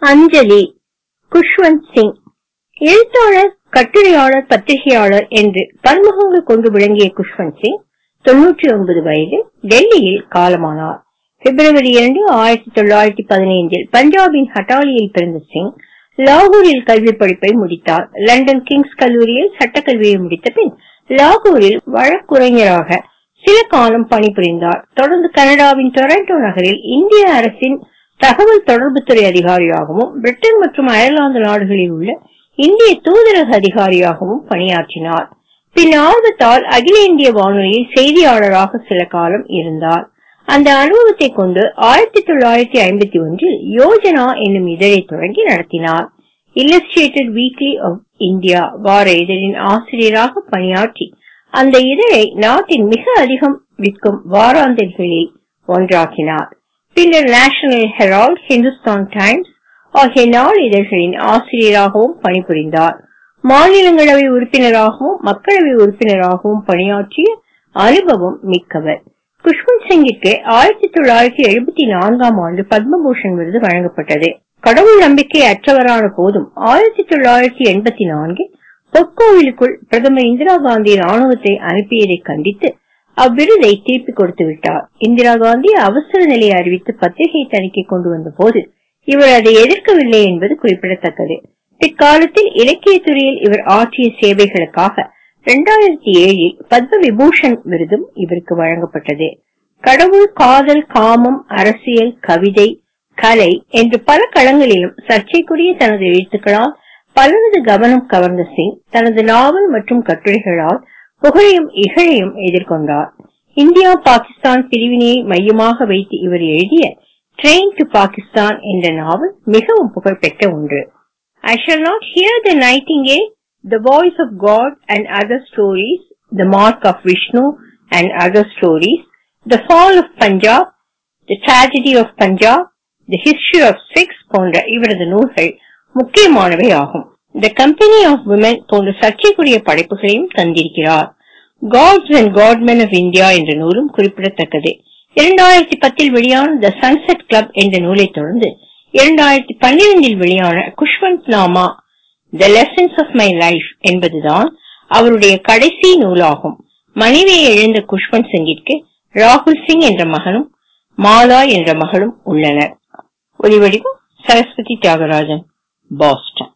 அஞ்சலி குஷ்வந்த் சிங் எழுத்தாளர் கட்டுரையாளர் பத்திரிகையாளர் என்று பன்முகங்கள் கொண்டு விளங்கிய குஷ்வந்த் சிங் தொன்னூற்றி ஒன்பது வயதில் டெல்லியில் காலமானார் பிப்ரவரி இரண்டு ஆயிரத்தி தொள்ளாயிரத்தி பதினைந்தில் பஞ்சாபின் ஹட்டாலியில் பிறந்த சிங் லாகூரில் கல்வி படிப்பை முடித்தார் லண்டன் கிங்ஸ் கல்லூரியில் சட்டக்கல்வியை முடித்த பின் லாகூரில் வழக்குரைஞராக சில காலம் பணிபுரிந்தார் தொடர்ந்து கனடாவின் டொரண்டோ நகரில் இந்திய அரசின் தகவல் தொடர்புத்துறை அதிகாரியாகவும் பிரிட்டன் மற்றும் அயர்லாந்து நாடுகளில் உள்ள இந்திய தூதரக அதிகாரியாகவும் பணியாற்றினார் பின் ஆர்வத்தால் அகில இந்திய வானொலியில் செய்தியாளராக சில காலம் இருந்தார் அந்த அனுபவத்தை கொண்டு ஆயிரத்தி தொள்ளாயிரத்தி ஐம்பத்தி ஒன்றில் யோஜனா என்னும் இதழை தொடங்கி நடத்தினார் இல்லஸ்ட்ரேட்டட் வீக்லி ஆஃப் இந்தியா வார இதழின் ஆசிரியராக பணியாற்றி அந்த இதழை நாட்டின் மிக அதிகம் விற்கும் வாராந்தர்களில் ஒன்றாக்கினார் பின்னர் நேஷனல் ஹெரால்ட் ஹிந்துஸ்தான் டைம்ஸ் ஆகிய நாளிதழ்களின் ஆசிரியராகவும் பணிபுரிந்தார் மாநிலங்களவை உறுப்பினராகவும் மக்களவை உறுப்பினராகவும் பணியாற்றிய அனுபவம் மிக்கவர் குஷ்வந்த் சிங்கிற்கு ஆயிரத்தி தொள்ளாயிரத்தி எழுபத்தி நான்காம் ஆண்டு பத்மபூஷன் விருது வழங்கப்பட்டது கடவுள் நம்பிக்கை அற்றவரான போதும் ஆயிரத்தி தொள்ளாயிரத்தி எண்பத்தி நான்கில் பொற்கோவிலுக்குள் பிரதமர் இந்திரா காந்தி ராணுவத்தை அனுப்பியதை கண்டித்து அவ்விருதை திருப்பி கொடுத்து விட்டார் இந்திரா காந்தி அவசர நிலையை அறிவித்து பத்திரிகை தணிக்கை கொண்டு வந்த போது இவர் அதை எதிர்க்கவில்லை என்பது குறிப்பிடத்தக்கது பிற்காலத்தில் இலக்கிய துறையில் இவர் ஆற்றிய சேவைகளுக்காக இரண்டாயிரத்தி ஏழில் பத்ம விபூஷன் விருதும் இவருக்கு வழங்கப்பட்டது கடவுள் காதல் காமம் அரசியல் கவிதை கலை என்று பல களங்களிலும் சர்ச்சைக்குரிய தனது எழுத்துக்களால் பலரது கவனம் கவர்ந்த சிங் தனது நாவல் மற்றும் கட்டுரைகளால் புகழையும் இகழையும் எதிர்கொண்டார் இந்தியா பாகிஸ்தான் பிரிவினையை மையமாக வைத்து இவர் எழுதிய ட்ரெயின் டு பாகிஸ்தான் என்ற நாவல் மிகவும் புகழ்பெற்ற ஒன்று I shall not hear the nightingale The Voice of God and Other Stories, The Mark of Vishnu and Other Stories, The Fall of Punjab, The Tragedy of Punjab, The History of Sikhs போன்ற இவரது நூல்கள் முக்கியமானவை ஆகும் The Company of Women போன்ற சர்ச்சைக்குரிய படைப்புகளையும் தந்திருக்கிறார் Gods and Godmen of India என்ற நூலும் குறிப்பிடத்தக்கது இரண்டாயிரத்தி பத்தில் வெளியான த சன்செட் கிளப் என்ற நூலை தொடர்ந்து இரண்டாயிரத்தி பன்னிரண்டில் வெளியான Khushwant Nama the lessons of my life என்பதுதான் அவருடைய கடைசி நூலாகும் மனைவியை இழந்த குஷ்வந்த் சிங்கிற்கு ராகுல் சிங் என்ற மகனும் மாலா என்ற மகளும் உள்ளனர் ஒலிவடிவம் சரஸ்வதி தியாகராஜன் பாஸ்டன்